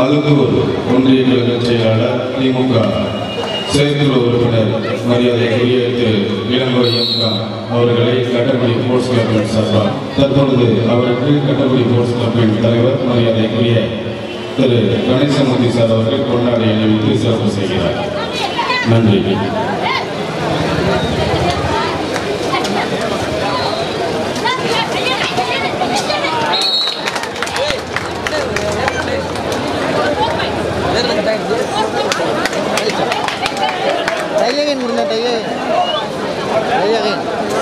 மதுக்கூர் ஒன்றிய கழக செயலாளர் திமுக செயற்குழு உறுப்பினர் மரியாதைக்குரிய திரு இளங்கோடி எம்கா அவர்களை கட்டக்குடி ஸ்போர்ட்ஸ் கிளப்பின் சார்பாக தற்பொழுது அவருக்கு கட்டக்குடி ஸ்போர்ட்ஸ் கிளப்பின் தலைவர் மரியாதைக்குரிய திரு கணேசமூர்த்தி சார் அவர்கள் கொண்டாடி அணிவித்து சிறப்பு செய்கிறார் நன்றி டையகன் கொடுங்க டையகன் டையகன்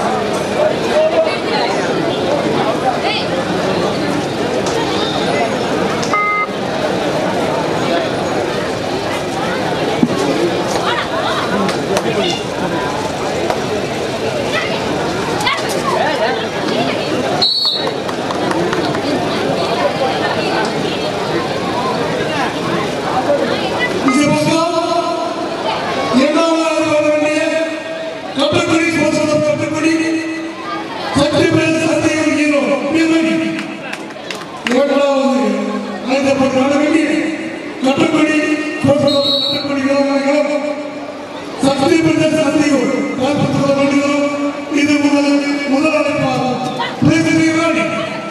இது முதல் முதல் அழைப்பாகும் பேசுகிறீர்கள்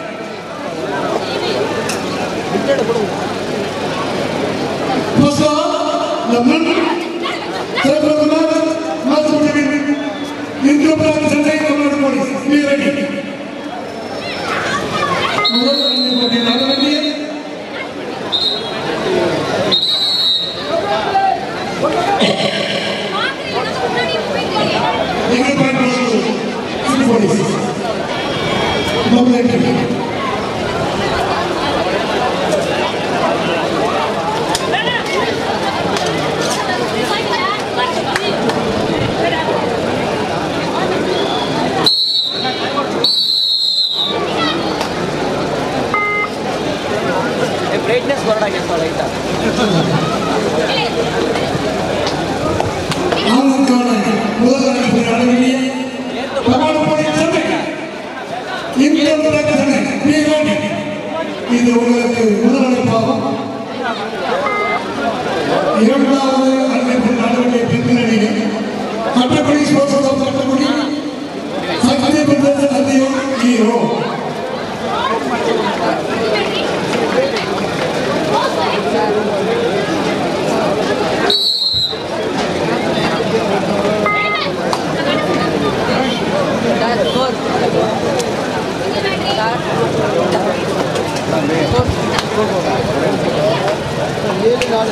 Bonsoir, la même. Très probablement, match au début. Une double action comme le police. Bien ready. நீங்கள் பயன்படுத்துவது போலீஸ் double action. ಬ್ರೈಟ್ನೆಸ್ ಬರೋಡಾಗಿ ಲೈಟಾ ஆளுக்கான முதல் அழைப்பு நடவடிக்கை பிரமாணப்படி சென்னை இந்த பிரச்சனை நீராடி இது உங்களுக்கு முதல் அழைப்பாகும் இரண்டாவது அழைப்பு நடவடிக்கை பின்னணியில் கட்டப்படி சோசனம் கட்டப்படி சக்தி பெற்றது அதிகம் ஹீரோ ஏழு நாலு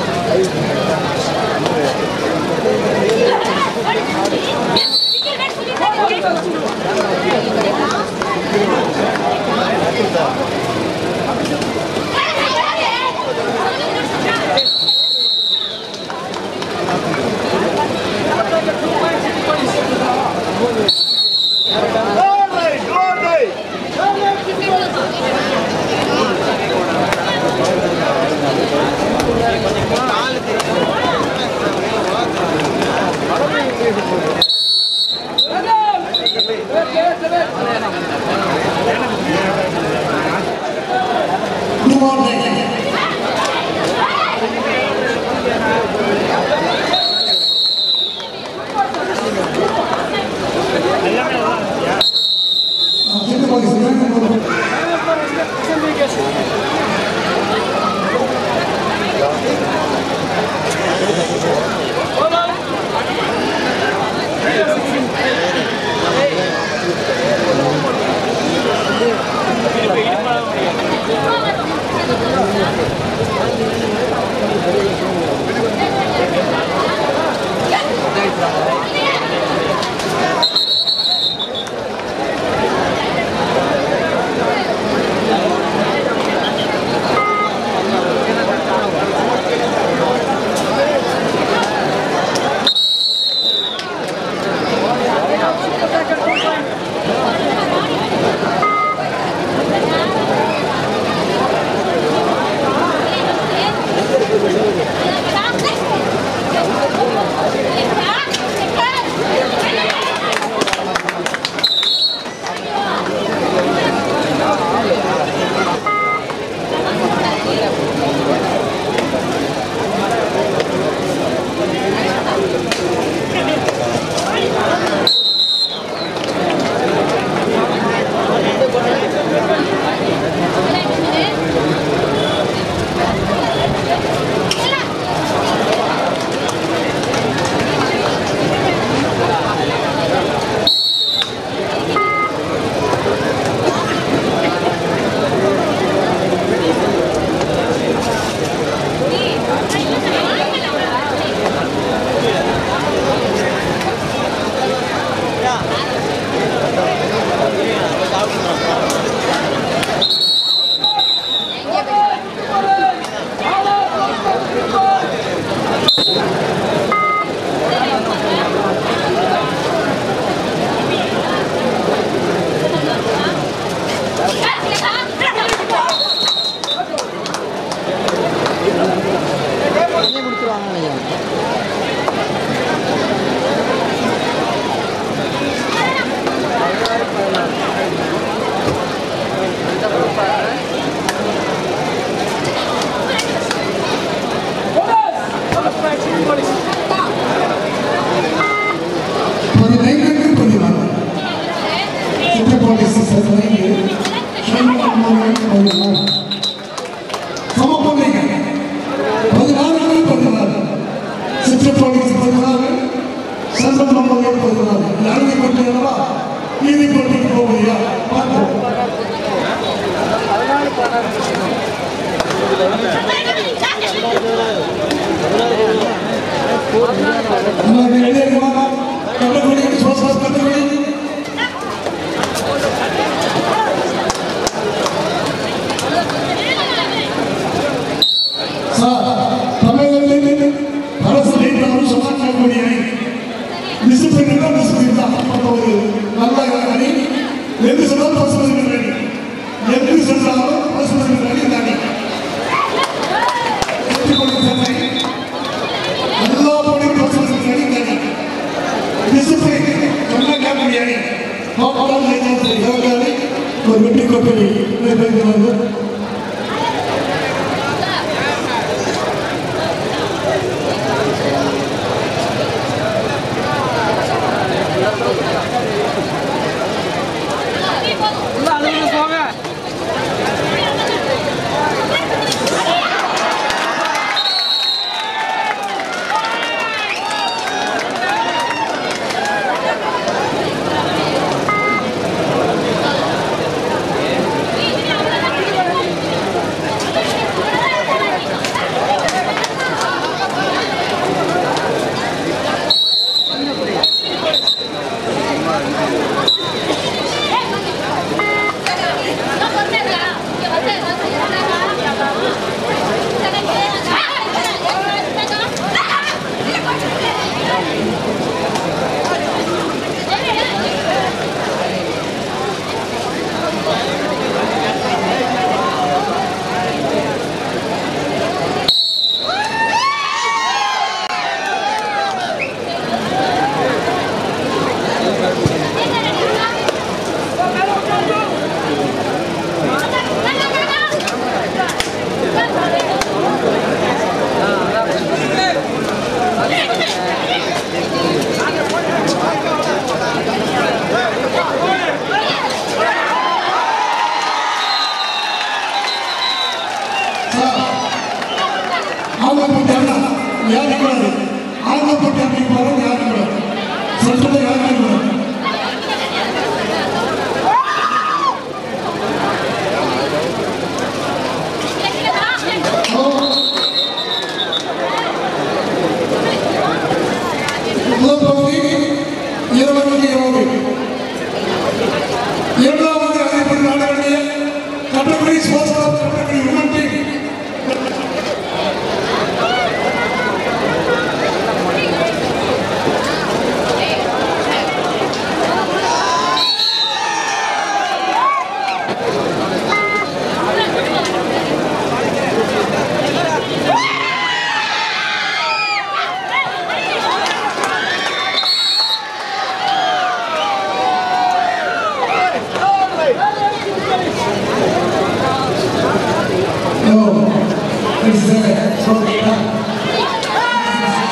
Good morning. சின்ன போலீஸ் முடியாதவா இறுதி போட்டிக்கு போக முடியா பார்ப்போம் நம்ம ரெடியாக இருக்குமா கட்டக்குடி சோசா கட்டக்குடி சார் தமிழகத்தில் அரசு நீட்டாலும் சமாளிக்கக்கூடிய டிசிப்ளின் தான் டிசிப்ளின் தான் அப்ப ஒரு நல்ல அணி எது சொன்னாலும் பசுமதி அணி எது சொன்னாலும் பசுமதி அணி இந்த அணி வெற்றி கொண்டு சென்னை எல்லா போட்டியும் பசுமதி அணி இந்த அணி டிசிப்ளின் என்ன கேட்கக்கூடிய அணி பாப்பாளர் ஜெயிச்சாச்சு அணி ஒரு வெற்றி கோப்பை நிறைவேற்றுவார்கள் ஆங்கப்பட்டு அண்ணா யாரும் கூடாது ஆங்கப்பட்டு அன்னைக்கு போகிறோம் யாரும் கூடாது சொல்றதை யாரும் கூடாது முதல் பகுதி இருபதுக்கு இருபது இரண்டாவது அறிவிப்பு நாட வேண்டிய கட்டப்படி ஸ்போர்ட்ஸ் கிளப் கட்டப்படி woman team No, it's there. So, yeah.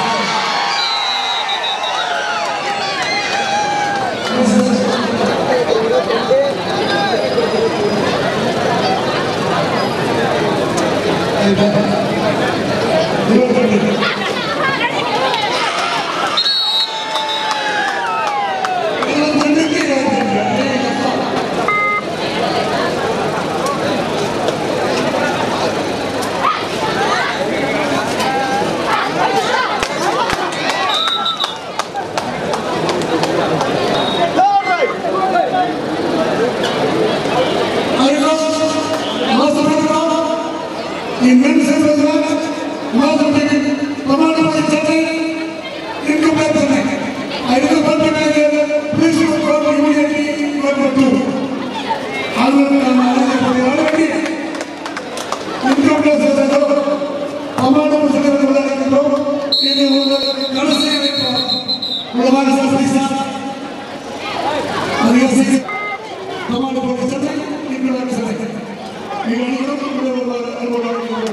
In men's and women's, Northern Division, Tamil Chennai, Income I will want to make a please you come immediately number two. Already, already, income tax is a Tamil இது ஒரு கடைசி உலக பைசா அதிகரிச்சு Tamil Nadu police சட்டை இங்கிலாந்து சட்டை இது அனைவரும் அலுவலகம்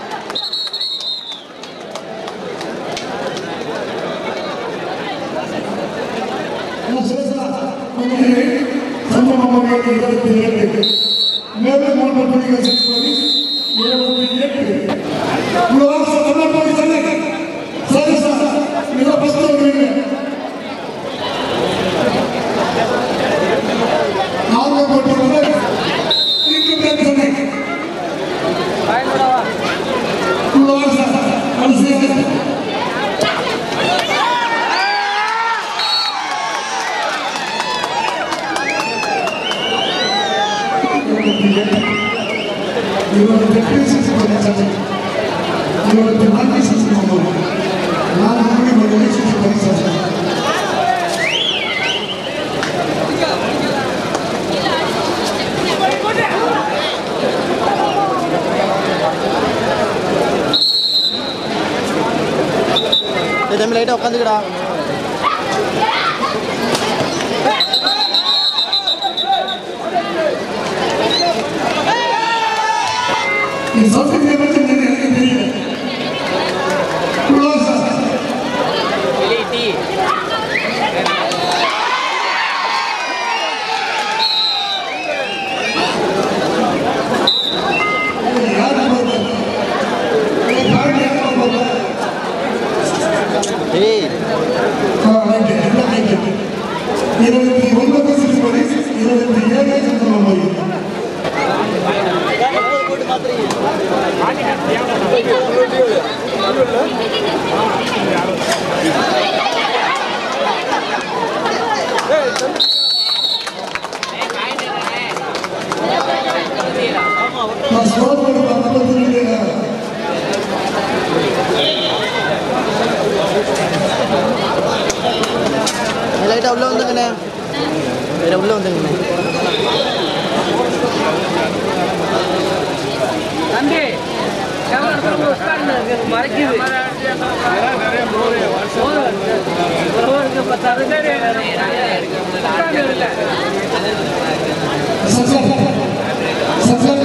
சம்பவமாக இருபத்தி இரண்டு மேலும் மூன்று புள்ளிகள் சேர்ப்பது இருபத்தி எட்டு உலக தமிழ் போலீஸ் சட்டை சரி சார் மிக பத்து வருவீங்க இருபத்தி எட்டு சிக்ஸ் பரிசு இருபத்தி நான்கு சிக்ஸ் ஒன்பது நான்கு மணி மணி சிக்ஸ் பரிசு ஏய் தம்பி லைட்டாக உட்காந்துக்கடா நீ சொல்றது பற்றி எனக்கு தெரியல Close. யார் போறது? யார் யார் போறது? ஏய் ஆ, ரைட்டு, எல்லாம் ரைட்டு. இருபத்தி ஒன்பது சிக்ஸ் பரிசு இருபத்தி ஏழு சந்திரன் மொழி போட்டு பார்த்துருக்கீங்க நான் ஸ்கோர் போட்டு பத்தொன்பது நிமிடம் லைட்டாக உள்ளே வந்துங்கண்ணே வேற உள்ளே வந்துங்கண்ணே தம்பி கேமரா எடுத்து உட்கார்ந்து எனக்கு மறைக்குது போதும் வருது. ஒருவருக்கு பத்தாறு பேர் உட்கார்ந்து இல்லை சத்சர் சத்சர்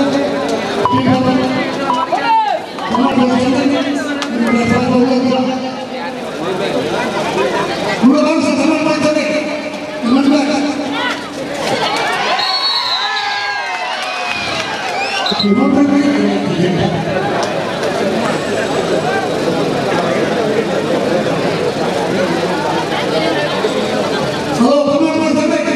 ஹலோ தமிழ்நாடு தந்தை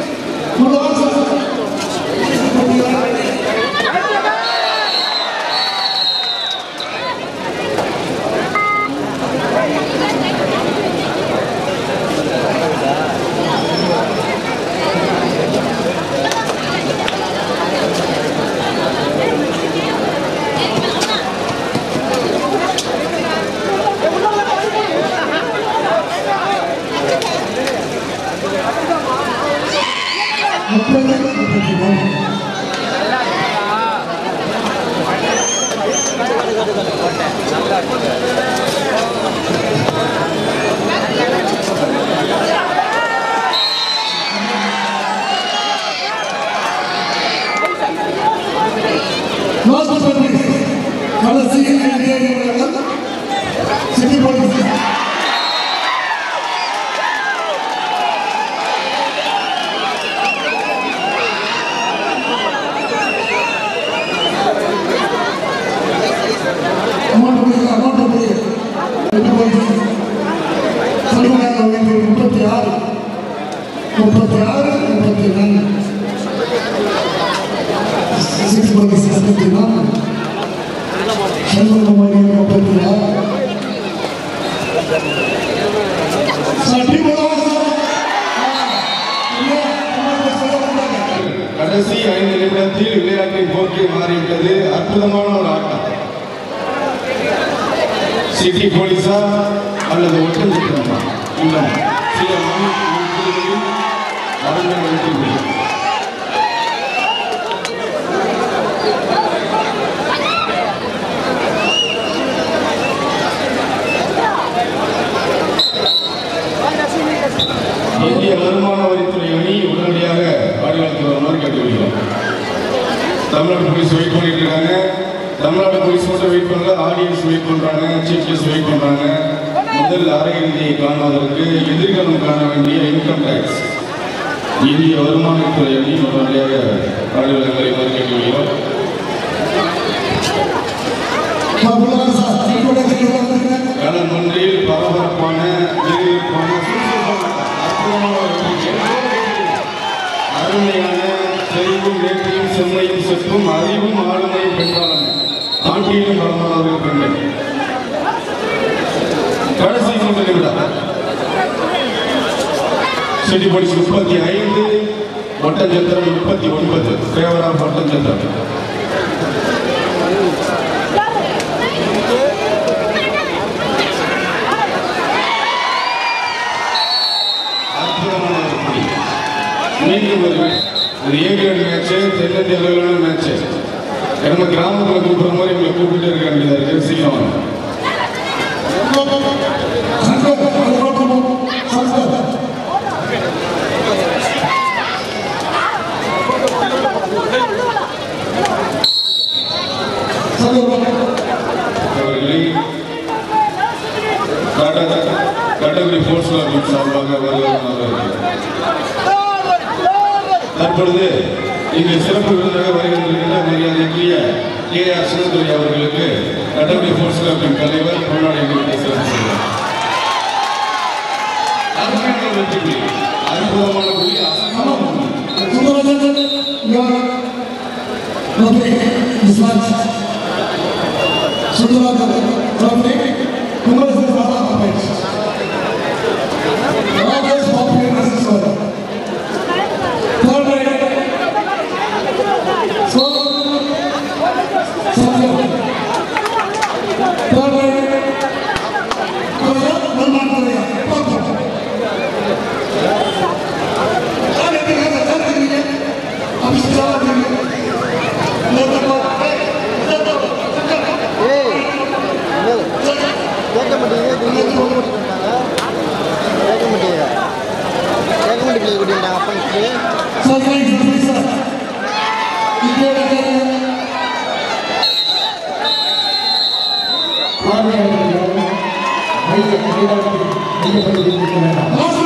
கடைசி சிட்டி போலீஸ் அமௌண்ட் கொடுங்க அமௌண்ட் கொடுங்க சிட்டி போலீஸ் சலுகையாக வைத்து முப்பத்தி ஆறு முப்பத்தி ஆறு முப்பத்தி நான்கு சிக்ஸ் போலீஸ் முப்பத்தி நான்கு செல்வகுமாரி முப்பத்தி ஆறு சட்டி போடுவாங்க கடைசி ஐந்து நிமிடத்தில் விளையாட்டின் போக்கே மாறிவிட்டது அற்புதமான ஒரு ஆட்டம் சிட்டி போலீஸா அல்லது ஒட்டம் சித்திரமா இன்னும் சில மணி நிமிடங்களில் அவர்கள் வெற்றி பெறும். இந்திய வருமான வரித்துறை அணி உடனடியாக ஆடுகளத்துக்கு வருமாறு கேட்டுக்கொள்கிறோம் தமிழ்நாடு போலீஸ் வெயிட் பண்ணிட்டு இருக்காங்க தமிழ்நாடு போலீஸ் மட்டும் வெயிட் பண்ணல ஆடியன்ஸ் வெயிட் பண்றாங்க சீஃப் கெஸ்ட் வெயிட் பண்றாங்க முதல் அரையிறுதியை காணுவதற்கு எதிர்காலம் காண வேண்டிய இன்கம் டேக்ஸ் இந்திய வருமானத்துறை அணி உடனடியாக ஆடுகளங்களை வருமாறு கேட்டுக்கொள்கிறோம் களம் ஒன்றில் பரபரப்பான விறுவிறுப்பான சுறுசுறுப்பான அற்புதமான ஒரு வெற்றி. அருமையான செறிவும் வேட்டையும் செம்மையும் செப்பும் அறிவும் ஆளுமையும் பெற்றாளன் ஆண்டியிலும் பரமானவர்கள் பெண்கள் கடைசி மூன்று நிமிடம் சிட்டி போலீஸ் முப்பத்தி ஐந்து ஒட்டஞ்சத்திரம் முப்பத்தி ஒன்பது ஃபேவர் ஆஃப் ஒட்டஞ்சத்திரம் மீண்டும் ஒரு ஒரு ஏ கிரேட் மேட்ச்சு தென்னிந்திய அளவிலான மேட்ச்சு நம்ம கிராமத்தில் கூப்பிடுற மாதிரி உங்களை கூப்பிட்டு இருக்க வேண்டியதாக இருக்கு சீக்கிரம் வாங்க. சங்கர் அதுக்கப்புறம் சங்கர் சங்கர் அவர்களை டாடா கேட்டகரி ஃபோர்ஸ் கிளப் சார்பாக வருகிறார்கள் தற்பொழுது இங்கு சிறப்பு விருந்தாக வருகின்ற மரியாதைக்குரிய கே ஆர் சிவதுரை அவர்களுக்கு கேட்டகரி ஃபோர்ஸ் கிளப்பின் தலைவர் பொன்னாடி அணிவித்து சிறப்பு செய்கிறார் அருமையான வெற்றி புள்ளி அற்புதமான புள்ளி அசமான புள்ளி Sundararajan your lovely response. Sundararajan lovely congratulations on our match. Always popular as a sir. Third right. So, Sanjay. Third right. Korea, Norman Korea. Welcome. ஏய் என்னது? கேட்க மாட்டேங்குது திடீர்னு கொண்டு கொடுத்துட்டாங்க கேட்க மாட்டேங்குது கேட்க மாட்டேங்குது கொடுத்துட்டாங்க அப்பனுக்கு பார்வையாளர்கள் ஐயா கைதாட்டி ஐயப்பட்டு இருக்கிறார்